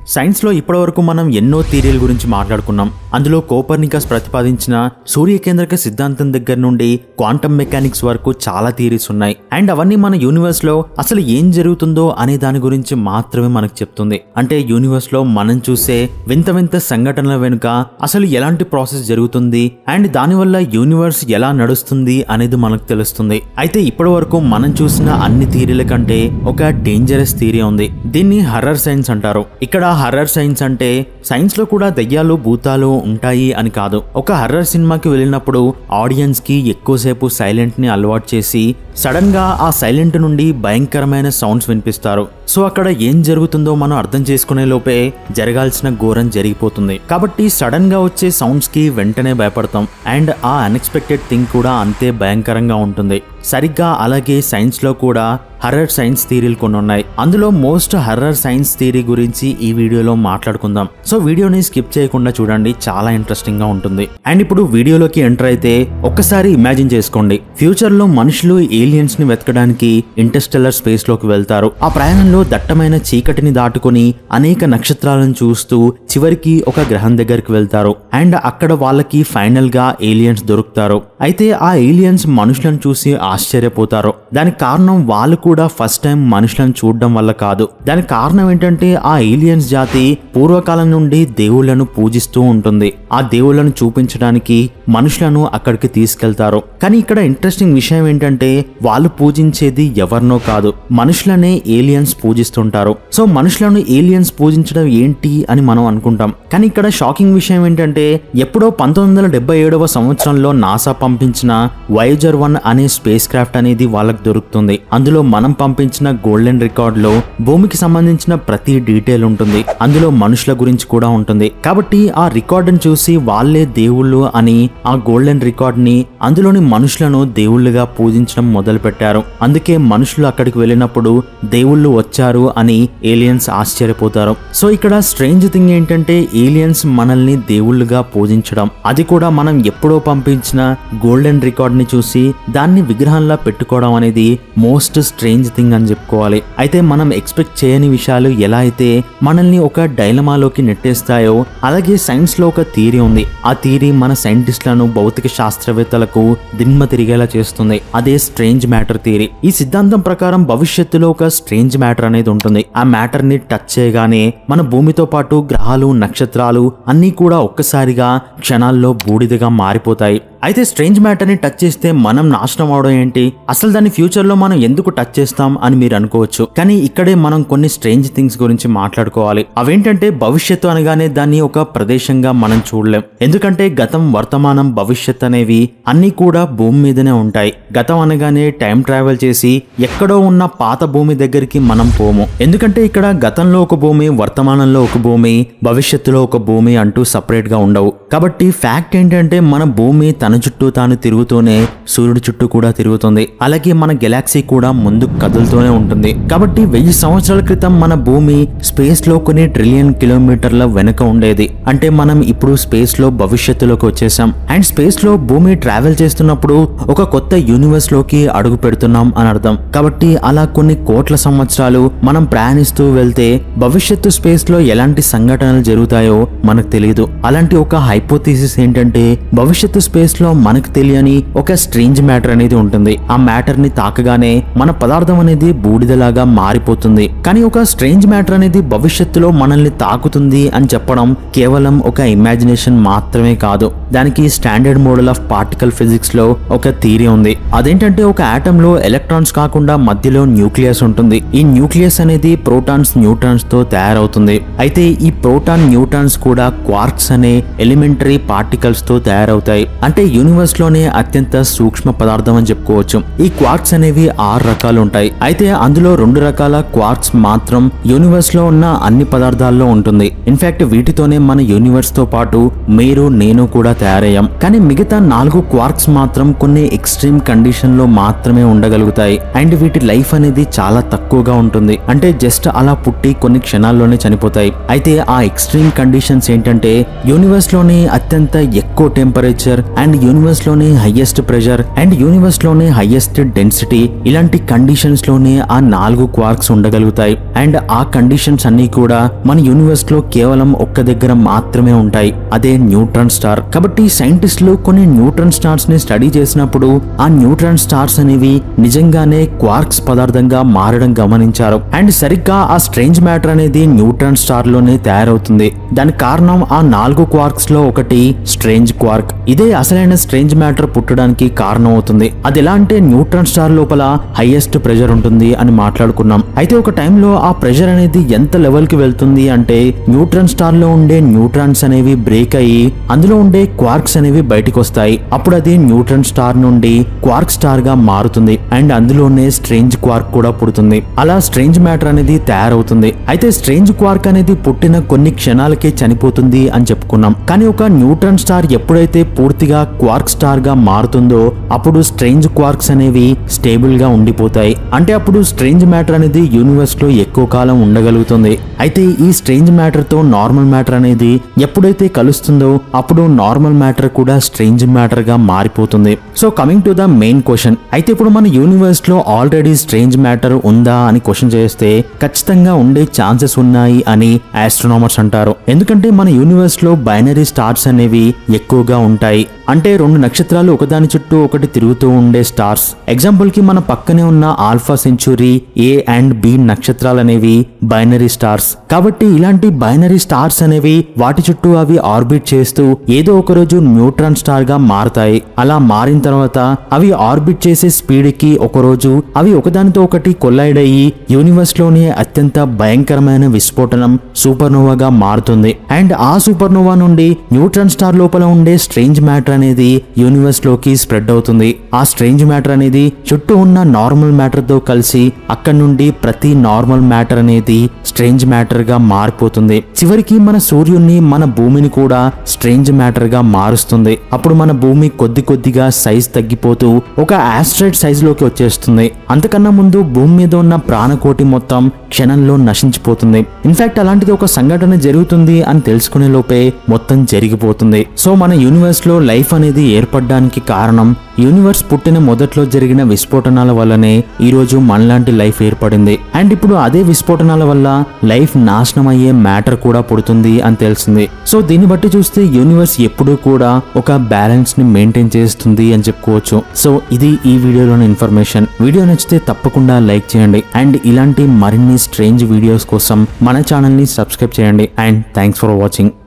science లో ఇప్పటివరకు మనం ఎన్నో థియరీల గురించి మాట్లాడుకున్నాం అందులో కోపర్నికస్ ప్రతిపాదించిన సూర్యకేంద్రక సిద్ధాంతం దగ్గర నుండి క్వాంటమ్ మెకానిక్స్ వరకు చాలా థియరీస్ ఉన్నాయి అండ్ అవన్నీ మన యూనివర్స్ లో అసలు ఏం జరుగుతుందో అనే దాని గురించి మాత్రమే మనకు చెప్తుంది అంటే యూనివర్స్ లో మనం చూసే వింత వింత సంఘటనల వెనుక అసలు ఎలాంటి ప్రాసెస్ జరుగుతుంది అండ్ దానివల్ల యూనివర్స్ ఎలా నడుస్తుంది అనేది మనకు తెలుస్తుంది అయితే ఇప్పటి వరకు మనం చూసిన అన్ని థియరీల కంటే ఒక డేంజరస్ థియరీ ఉంది దీన్ని హర్రర్ సైన్స్ అంటారు ఇక్కడ హర్రర్ సైన్స్ అంటే సైన్స్ లో కూడా దయ్యాలు భూతాలు ఉంటాయి అని కాదు ఒక హర్రర్ సినిమాకి వెళ్ళినప్పుడు ఆడియన్స్ కి ఎక్కువసేపు సైలెంట్ ని అలవాటు చేసి సడన్ గా ఆ సైలెంట్ నుండి భయంకరమైన సౌండ్స్ వినిపిస్తారు సో అక్కడ ఏం జరుగుతుందో మనం అర్థం చేసుకునే లోపే జరగాల్సిన ఘోరం జరిగిపోతుంది కాబట్టి సడన్ గా వచ్చే సౌండ్స్ కి వెంటనే భయపడతాం అండ్ ఆ అన్ఎక్స్పెక్టెడ్ థింగ్ కూడా అంతే భయంకరంగా ఉంటుంది సరిగ్గా అలాగే సైన్స్ లో కూడా హర్రర్ సైన్స్ థియరీలు కొన్ని ఉన్నాయి అందులో మోస్ట్ హర్రర్ సైన్స్ థియరీ గురించి ఈ వీడియోలో మాట్లాడుకుందాం సో వీడియోని స్కిప్ చేయకుండా చూడండి చాలా ఇంట్రెస్టింగ్ గా ఉంటుంది అండ్ ఇప్పుడు వీడియోలోకి ఎంటర్ అయితే ఒక్కసారి ఇమాజిన్ చేసుకోండి ఫ్యూచర్ లో మనుషులు ఏలియన్స్ ని వెతకడానికి ఇంటర్స్టెల్లర్ స్పేస్ లోకి వెళ్తారు ఆ ప్రయాణంలో దట్టమైన చీకటిని దాటుకొని అనేక నక్షత్రాలను చూస్తూ చివరికి ఒక గ్రహం దగ్గరికి వెళ్తారు అండ్ అక్కడ వాళ్ళకి ఫైనల్ గా ఏలియన్స్ దొరుకుతారు అయితే ఆ ఏలియన్స్ మనుషులను చూసి ఆశ్చర్యపోతారు దానికి కారణం వాళ్ళు కూడా ఫస్ట్ టైం మనుషులను చూడడం వల్ల కాదు దానికి కారణం ఏంటంటే ఆ ఏలియన్స్ జాతి పూర్వకాలం నుండి దేవుళ్లను పూజిస్తూ ఉంటుంది ఆ దేవుళ్లను చూపించడానికి మనుషులను అక్కడికి తీసుకెళ్తారు కానీ ఇక్కడ ఇంట్రెస్టింగ్ విషయం ఏంటంటే వాళ్ళు పూజించేది ఎవరినో కాదు మనుషులనే ఏలియన్స్ పూజిస్తుంటారు సో మనుషులను ఏలియన్స్ పూజించడం ఏంటి అని మనం అనుకుంటాం కానీ ఇక్కడ షాకింగ్ విషయం ఏంటంటే ఎప్పుడో పంతొమ్మిది వందల డెబ్బై ఏడవ సంవత్సరంలో నాసా పంపించిన వైజర్ వన్ అనే స్పేస్ క్రాఫ్ట్ అనేది వాళ్ళకి దొరుకుతుంది అందులో మనం పంపించిన గోల్డెన్ రికార్డ్ లో భూమికి సంబంధించిన ప్రతి డీటెయిల్ ఉంటుంది అందులో మనుషుల గురించి కూడా ఉంటుంది కాబట్టి ఆ రికార్డును చూసి వాళ్ళే దేవుళ్ళు అని ఆ గోల్డెన్ రికార్డ్ ని అందులోని మనుషులను దేవుళ్ళుగా పూజించడం మొదలు పెట్టారు అందుకే మనుషులు అక్కడికి వెళ్ళినప్పుడు దేవుళ్ళు వచ్చారు అని ఏలియన్స్ ఆశ్చర్యపోతారు సో ఇక్కడ స్ట్రేంజ్ థింగ్ ఏంటంటే ఏలియన్స్ మనల్ని దేవుళ్ళుగా పూజించడం అది కూడా మనం ఎప్పుడో పంపించిన గోల్డెన్ రికార్డ్ ని చూసి దాన్ని విగ్రహంలా పెట్టుకోవడం అనేది మోస్ట్ స్ట్రేంజ్ థింగ్ అని చెప్పుకోవాలి అయితే మనం ఎక్స్పెక్ట్ చేయని విషయాలు ఎలా అయితే మనల్ని ఒక డైలమాలోకి నెట్టేస్తాయో అలాగే సైన్స్ లో ఒక థియరీ ఉంది ఆ థియరీ మన సైంటిస్టులను భౌతిక శాస్త్రవేత్తలకు దిమ్మ తిరిగేలా చేస్తుంది అదే స్ట్రేంజ్ మ్యాటర్ థియరీ ఈ సిద్ధాంతం ప్రకారం భవిష్యత్తులో ఒక స్ట్రేంజ్ మ్యాటర్ అనేది ఉంటుంది ఆ మ్యాటర్ ని టచ్ చేయగానే మన భూమితో పాటు గ్రహాలు నక్షత్రాలు అన్నీ కూడా ఒక్కసారిగా క్షణాల్లో బూడిదగా మారిపోతాయి అయితే స్ట్రేంజ్ మ్యాటర్ ని టచ్ చేస్తే మనం నాశనం అవడం ఏంటి అసలు దాన్ని ఫ్యూచర్ లో మనం ఎందుకు టచ్ చేస్తాం అని మీరు అనుకోవచ్చు కానీ ఇక్కడే మనం కొన్ని స్ట్రేంజ్ థింగ్స్ గురించి మాట్లాడుకోవాలి అవేంటంటే భవిష్యత్తు అనగానే దాన్ని ఒక ప్రదేశంగా మనం చూడలేం ఎందుకంటే గతం వర్తమానం భవిష్యత్ అనేవి అన్ని కూడా భూమి మీదనే ఉంటాయి గతం అనగానే టైం ట్రావెల్ చేసి ఎక్కడో ఉన్న పాత భూమి దగ్గరికి మనం పోము ఎందుకంటే ఇక్కడ గతంలో ఒక భూమి వర్తమానంలో ఒక భూమి భవిష్యత్తులో ఒక భూమి అంటూ సపరేట్ గా ఉండవు కాబట్టి ఫ్యాక్ట్ ఏంటంటే మన భూమి తన చుట్టూ తాను తిరుగుతూనే సూర్యుడి చుట్టూ కూడా తిరుగుతుంది అలాగే మన గెలాక్సీ కూడా ముందుకు కదులుతూనే ఉంటుంది కాబట్టి వెయ్యి సంవత్సరాల క్రితం మన భూమి స్పేస్ లో కొన్ని ట్రిలియన్ కిలోమీటర్ల వెనుక ఉండేది అంటే మనం ఇప్పుడు స్పేస్ లో భవిష్యత్తులోకి వచ్చేసాం అండ్ స్పేస్ లో భూమి ట్రావెల్ చేస్తున్నప్పుడు ఒక కొత్త యూనివర్స్ లోకి అడుగు పెడుతున్నాం అని అర్థం కాబట్టి అలా కొన్ని కోట్ల సంవత్సరాలు మనం ప్రయాణిస్తూ వెళ్తే భవిష్యత్తు స్పేస్ లో ఎలాంటి సంఘటనలు జరుగుతాయో మనకు తెలియదు అలాంటి ఒక హైపోథీసిస్ ఏంటంటే భవిష్యత్తు స్పేస్ లో మనకు తెలియని ఒక స్ట్రేంజ్ మ్యాటర్ అనేది ఉంటుంది ఆ మ్యాటర్ ని తాకగానే మన పదార్థం అనేది బూడిదలాగా మారిపోతుంది కానీ ఒక స్ట్రేంజ్ మ్యాటర్ అనేది భవిష్యత్తులో మనల్ని తాకుతుంది అని చెప్పడం కేవలం ఒక ఇమాజినేషన్ మాత్రమే కాదు దానికి standard model of particle physics లో ఒక థియరీ ఉంది అదేంటంటే ఒక ఆటమ్ లో ఎలక్ట్రాన్స్ కాకుండా మధ్యలో న్యూక్లియస్ ఉంటుంది ఈ న్యూక్లియస్ అనేది ప్రోటాన్స్ న్యూట్రాన్స్ తో తయారవుతుంది అయితే ఈ ప్రోటాన్ న్యూట్రాన్స్ కూడా క్వార్క్స్ అనే ఎలిమెంటరీ పార్టికల్స్ తో తయారవుతాయి అంటే యూనివర్స్ లోనే అత్యంత సూక్ష్మ పదార్థం అని చెప్పుకోవచ్చు ఈ క్వార్క్స్ అనేవి ఆరు రకాలు ఉంటాయి అయితే అందులో రెండు రకాల క్వార్క్స్ మాత్రం యూనివర్స్ లో ఉన్న అన్ని పదార్థాల్లో ఉంటుంది ఇన్ఫాక్ట్ వీటితోనే మన యూనివర్స్ తో పాటు మీరు నేను కూడా తయారయ్యాం కానీ మిగతా నాలుగు క్వార్క్స్ మాత్రం కొన్ని ఎక్స్ట్రీమ్ కండిషన్ లో మాత్రమే ఉండగలుగుతాయి అండ్ వీటి లైఫ్ అనేది చాలా తక్కువగా ఉంటుంది అంటే జస్ట్ అలా పుట్టి కొన్ని క్షణాల్లోనే చనిపోతాయి అయితే ఆ ఎక్స్ట్రీమ్ కండిషన్స్ ఏంటంటే యూనివర్స్ లోని అత్యంత ఎక్కువ టెంపరేచర్ అండ్ అండ్ యూనివర్స్ లోనే హైయెస్ట్ ప్రెషర్ అండ్ యూనివర్స్ లోనే హైయెస్ట్ డెన్సిటీ ఇలాంటి కండిషన్స్ లోనే ఆ నాలుగు క్వార్క్స్ ఉండగలుగుతాయి అండ్ ఆ కండిషన్స్ అన్ని కూడా మన యూనివర్స్ లో కేవలం ఒక్క దగ్గర మాత్రమే ఉంటాయి అదే న్యూట్రాన్ స్టార్ కాబట్టి సైంటిస్టులు కొన్ని న్యూట్రాన్ స్టార్స్ ని స్టడీ చేసినప్పుడు ఆ న్యూట్రాన్ స్టార్స్ అనేవి నిజంగానే క్వార్క్స్ పదార్థంగా మారడం గమనించారు అండ్ సరిగ్గా ఆ స్ట్రేంజ్ మ్యాటర్ అనేది న్యూట్రాన్ స్టార్ లోనే తయారవుతుంది దానికి కారణం ఆ నాలుగు క్వార్క్స్ లో ఒకటి స్ట్రేంజ్ క్వార్క్ ఇదే అసలైన స్ట్రేంజ్ మ్యాటర్ పుట్టడానికి కారణం అవుతుంది అది ఎలా అంటే న్యూట్రాన్ స్టార్ లోపల హైయెస్ట్ ప్రెషర్ ఉంటుంది అని మాట్లాడుకున్నాం అయితే ఒక టైంలో ఆ ప్రెషర్ అనేది ఎంత లెవెల్ కి వెళ్తుంది అంటే న్యూట్రాన్ స్టార్ లో ఉండే న్యూట్రాన్స్ అనేవి బ్రేక్ అయ్యి అందులో ఉండే క్వార్క్స్ అనేవి బయటకు వస్తాయి అప్పుడు అది న్యూట్రాన్ స్టార్ నుండి క్వార్క్ స్టార్ గా మారుతుంది అండ్ అందులోనే స్ట్రేంజ్ క్వార్క్ కూడా పుడుతుంది అలా స్ట్రేంజ్ మ్యాటర్ అనేది తయారవుతుంది అయితే స్ట్రేంజ్ క్వార్క్ అనేది పుట్టిన కొన్ని క్షణాలకే చనిపోతుంది అని చెప్పుకున్నాం కానీ ఒక న్యూట్రాన్ స్టార్ ఎప్పుడైతే పూర్తిగా క్వార్క్ స్టార్ గా మారుతుందో అప్పుడు స్ట్రేంజ్ క్వార్క్స్ అనేవి స్టేబుల్ గా ఉండిపోతాయి అంటే అప్పుడు స్ట్రేంజ్ మ్యాటర్ అనేది యూనివర్స్ లో ఎక్కువ కాలం ఉండగలుగుతుంది అయితే ఈ స్ట్రేంజ్ మ్యాటర్ తో నార్మల్ మ్యాటర్ అనేది ఎప్పుడైతే కలుస్తుందో అప్పుడు నార్మల్ మ్యాటర్ కూడా స్ట్రేంజ్ మ్యాటర్ గా మారిపోతుంది so coming to the main question అయితే ఇప్పుడు మన యూనివర్స్ లో ఆల్రెడీ స్ట్రేంజ్ మ్యాటర్ ఉందా అని క్వశ్చన్ చేస్తే ఖచ్చితంగా ఉండే ఛాన్సెస్ ఉన్నాయి అని ఆస్ట్రోనామర్స్ అంటారు ఎందుకంటే మన యూనివర్స్ లో బైనరీ స్టార్స్ అనేవి ఎక్కువగా ఉంటాయి అంటే రెండు నక్షత్రాలు ఒకదాని చుట్టూ ఒకటి తిరుగుతూ ఉండే స్టార్స్ ఎగ్జాంపుల్ కి మన పక్కనే ఉన్న alpha Centauri A and B నక్షత్రాలు అనేవి బైనరీ స్టార్స్ కాబట్టి ఇలాంటి బైనరీ స్టార్స్ అనేవి వాటి చుట్టూ అవి ఆర్బిట్ చేస్తూ ఏదో ఒక రోజు న్యూట్రాన్ స్టార్ గా మారతాయి అలా మారిన తర్వాత అవి ఆర్బిట్ చేసే స్పీడ్ కి ఒక రోజు అవి ఒకదానితో ఒకటి కొల్లైడ్ అయ్యి యూనివర్స్ లోనే అత్యంత భయంకరమైన విస్ఫోటనం సూపర్నోవాగా మారుతుంది అండ్ ఆ సూపర్నోవా నుండి న్యూట్రాన్ స్టార్ లోపల ఉండే స్ట్రేంజ్ మ్యాటర్ అనేది యూనివర్స్ లోకి స్ప్రెడ్ అవుతుంది ఆ స్ట్రేంజ్ మ్యాటర్ అనేది చుట్టూ ఉన్న నార్మల్ మ్యాటర్ తో కలిసి అక్కడ నుండి ప్రతి నార్మల్ మ్యాటర్ అనేది స్ట్రేంజ్ మ్యాటర్ గా మారిపోతుంది చివరికి మన సూర్యుడిని మన భూమిని కూడా స్ట్రేంజ్ మ్యాటర్ గా మారుస్తుంది అప్పుడు మన భూమి కొద్ది కొద్దిగా సైజ్ తగ్గిపోతూ ఒక ఆస్ట్రాయిడ్ సైజ్ లోకి వచ్చేస్తుంది అంతకన్నా ముందు భూమి మీద ఉన్న ప్రాణకోటి మొత్తం క్షణంలో నశించిపోతుంది ఇన్ఫాక్ట్ అలాంటిది ఒక సంఘటన జరుగుతుంది అని తెలుసుకునే లోపే మొత్తం జరిగిపోతుంది సో మన యూనివర్స్ లో లైఫ్ అనేది ఏర్పడడానికి కారణం యూనివర్స్ పుట్టిన మొదట్లో జరిగిన విస్ఫోటనాల వల్లనే ఈ రోజు మనలాంటి లైఫ్ ఏర్పడింది అండ్ ఇప్పుడు అదే విస్ఫోటనాల వల్ల లైఫ్ నాశనం అయ్యే మ్యాటర్ కూడా పుడుతుంది అని తెలిసింది సో దీన్ని బట్టి చూస్తే యూనివర్స్ ఎప్పుడూ కూడా ఒక బ్యాలెన్స్ ని మెయింటైన్ చేస్తుంది అని చెప్పుకోవచ్చు సో ఇది ఈ వీడియోలోని ఇన్ఫర్మేషన్ వీడియో నచ్చితే తప్పకుండా లైక్ చేయండి అండ్ ఇలాంటి మరిన్ని స్ట్రేంజ్ వీడియోస్ కోసం మన ఛానల్ ని సబ్స్క్రైబ్ చేయండి అండ్ థ్యాంక్స్ ఫర్ వాచింగ్